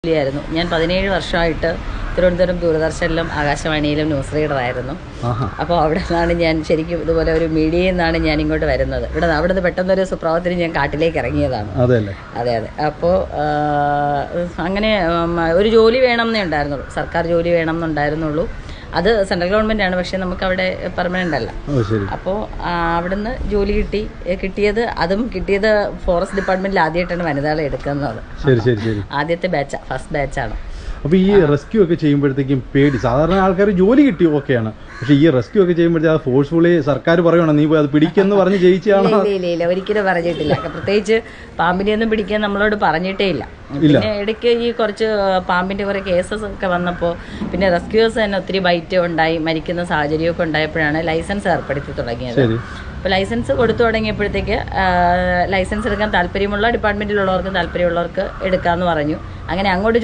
ജോലിയായിരുന്നു ഞാൻ പതിനേഴ് വർഷമായിട്ട് തിരുവനന്തപുരം ദൂരദർശനിലും ആകാശവാണിയിലും ന്യൂസ് റീഡറായിരുന്നു ആഹാ അപ്പോൾ അവിടെ നിന്നാണ് ഞാൻ ശരിക്കും ഇതുപോലെ ഒരു മീഡിയയിൽ നിന്നാണ് ഞാൻ ഇങ്ങോട്ട് വരുന്നത് ഇവിടെ അവിടെ നിന്ന് പെട്ടെന്നൊരു സുപ്രഭാതത്തിന് ഞാൻ കാട്ടിലേക്ക് ഇറങ്ങിയതാണ് അതെ അല്ലേ അതെ അതെ അപ്പോൾ അങ്ങനെ ഉം, ഒരു ജോലി വേണം എന്നേ ഉണ്ടായിരുന്നുള്ളൂ സർക്കാർ ജോലി വേണം എന്നുണ്ടായിരുന്നുള്ളൂ അത് സെൻട്രൽ ഗവൺമെൻറ് ആണ് പക്ഷേ നമുക്ക് അവിടെ പെർമനൻ്റ് അല്ല ഓ ശരി അപ്പോൾ അവിടുന്ന് ജോലി കിട്ടി ഏ, കിട്ടിയത് അതും കിട്ടിയത് ഫോറസ്റ്റ് ഡിപ്പാർട്ട്മെൻറ്റിൽ ആദ്യമായിട്ടാണ് വനിതകളെ എടുക്കുന്നത് ശരി ശരി ശരി ആദ്യത്തെ ബാച്ച് ഫസ്റ്റ് ബാച്ചാണ് അപ്പൊ ഈ റെസ്ക്യൂ ഒക്കെ ചെയ്യുമ്പോഴത്തേക്കും പേടി സാധാരണ ആൾക്കാർ ജോലി കിട്ടി ഓക്കെയാണ് പക്ഷെ ഈ റെസ്ക്യൂ ഒക്കെ ചെയ്യുമ്പോഴത്തേക്ക് അത് ഫോഴ്സ്ഫുള്ളി സർക്കാർ പറയണം നീ പോയി അത് പിടിക്കെന്ന് പറഞ്ഞ് ജയിച്ചാണ് ഇല്ല ഇല്ല ഇല്ല ഒരിക്കലും പറഞ്ഞിട്ടില്ല പ്രത്യേകിച്ച് പാമ്പിനെ ഒന്നും പിടിക്കാൻ നമ്മളോട് പറഞ്ഞിട്ടേ ഇല്ല പിന്നെ ഇടയ്ക്ക് ഈ കുറച്ച് പാമ്പിന്റെ കുറെ കേസസ് ഒക്കെ വന്നപ്പോൾ പിന്നെ റെസ്ക്യൂസ് തന്നെ ഒത്തിരി ബൈറ്റ് ഉണ്ടായി മരിക്കുന്ന സാഹചര്യമൊക്കെ ഉണ്ടായപ്പോഴാണ് ലൈസൻസ് ഏർപ്പെടുത്തി തുടങ്ങിയത് ശരി അപ്പോൾ ലൈസൻസ് കൊടുത്തു തുടങ്ങിയപ്പോഴത്തേക്ക് ആ, ലൈസൻസ് എടുക്കാൻ താല്പര്യമുള്ള ഡിപ്പാർട്ട്മെന്റിലുള്ളവർക്ക് താല്പര്യമുള്ളവർക്ക് എടുക്കാമെന്ന് പറഞ്ഞു അങ്ങനെ അങ്ങോട്ട്